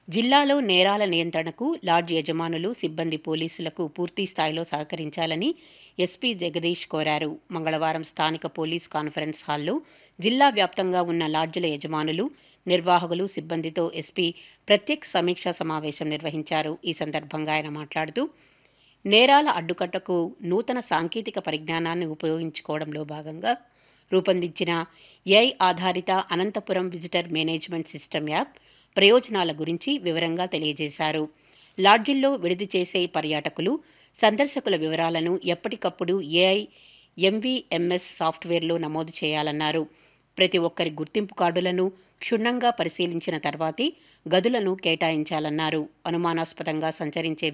జిల్లాలో నేరాల నియంత్రణకు లాడ్జ్ యజమానులు సిబ్బంది పోలీసులకు పూర్తి స్థాయిలో సహకరించాలని ఎస్పీ జగదీష్ కోరారు మంగళవారం స్థానిక పోలీస్ కాన్ఫరెన్స్ హాల్లో జిల్లా వ్యాప్తంగా ఉన్న లాడ్జుల యజమానులు నిర్వాహకులు సిబ్బందితో ఎస్పీ ప్రత్యేక సమీక్షా సమావేశం నిర్వహించారు ఈ సందర్భంగా ఆయన మాట్లాడుతూ నేరాల అడ్డుకట్టకు నూతన సాంకేతిక పరిజ్ఞానాన్ని ఉపయోగించుకోవడంలో భాగంగా రూపొందించిన ఏఐ ఆధారిత Anantapur visitor management system app ప్రయోజనాల గురించి వివరంగా తెలియజేశారు లాడ్జిల్లో విడిది చేసే పర్యాటకులు సందర్శకుల వివరాలను ఎప్పటికప్పుడు ఏఐ ఎంవీఎంఎస్ సాఫ్ట్వేర్లో నమోదు చేయాలన్నారు ప్రతి ఒక్కరి గుర్తింపు కార్డులను క్షుణ్ణంగా పరిశీలించిన తర్వాతే గదులను కేటాయించాలన్నారు అనుమానాస్పదంగా సంచరించే